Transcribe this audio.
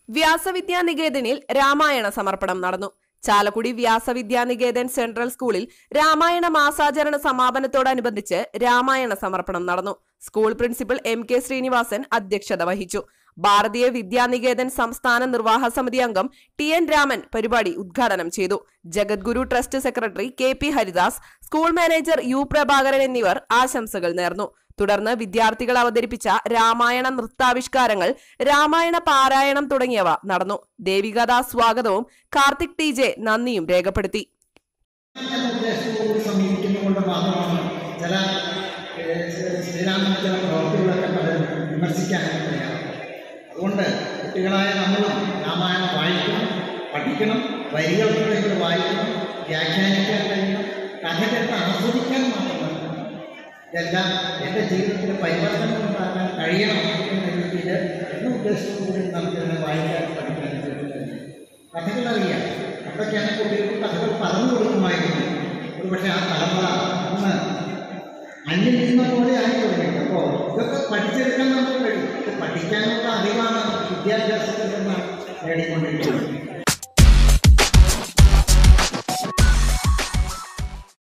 വ്യാസവിദ്യാനികേതനിൽ രാമായണ സമർപ്പണം നടന്നു ചാലക്കുടി വ്യാസവിദ്യാനികേതൻ സെൻട്രൽ സ്കൂളിൽ രാമായണ മാസാചരണ സമാപനത്തോടനുബന്ധിച്ച് രാമായണ സമർപ്പണം നടന്നു school principal M K Srinivasan അധ്യക്ഷത വഹിച്ചു ഭാരതീയ വിദ്യാനികേതൻ സംസ്ഥാന നിർവാഹ സമിതി അംഗം ടി എൻ രാമൻ പരിപാടി ഉദ്ഘാടനം ചെയ്തു Jagadguru trust secretary K P Haridas school manager U Prabhakaran എന്നിവർ ആശംസകൾ നേർന്നു തുടർന്ന് വിദ്യാർത്ഥികൾ അവതരിപ്പിച്ച രാമായണ നൃത്താവിഷ്കാരങ്ങൾ രാമായണ പാരായണം തുടങ്ങിയവ നടന്നു ദേവികഥ സ്വാഗതവും കാർത്തിക് ടി ജെ നന്ദിയും രേഖപ്പെടുത്തി എന്ന ഉദ്ദേശത്തോടുകൂടി സമീപിക്കുന്നതുകൊണ്ട് മാത്രമാണ് ചില ഏഹ്, ശ്രീരാമന്റെ ചില പ്രവർത്തികളൊക്കെ പലരും വിമർശിക്കാനും കഴിയാം അതുകൊണ്ട് കുട്ടികളായ നമ്മളും രാമായണം വായിക്കണം പഠിക്കണം വരികൾക്കുണ്ടെങ്കിൽ വായിക്കണം വ്യാഖ്യാനിക്കാൻ കഴിയണം കഥ കേട്ട് ആസ്വദിക്കാൻ മാത്രമല്ല ഇതെല്ലാം എൻ്റെ ജീവിതത്തിൽ പരിവർത്തനം ഉണ്ടാക്കാൻ കഴിയണം എന്ന രീതിയിൽ എന്ന ഉദ്ദേശത്തോടുകൂടി നമുക്കിതിനെ വായിക്കാൻ പഠിക്കാൻ കഴിയും കഥകൾ അറിയാം അതൊക്കെയാണ് കുട്ടികൾക്ക് കഥകൾ പറഞ്ഞു കൊടുക്കുമായിരുന്നു ഒരുപക്ഷെ ആ തലമുറ ഒന്ന് അന്യം ചെയ്യുന്ന പോലെ ആയി തുടങ്ങി അപ്പോൾ ഇതൊക്കെ പഠിച്ചെടുക്കാൻ നമുക്ക് കഴിയും ഇത് പഠിക്കാനുള്ള അറിവാണ് വിദ്യാഭ്യാസത്തിൽ നിന്ന് നേടിക്കൊണ്ടിരിക്കുന്നത്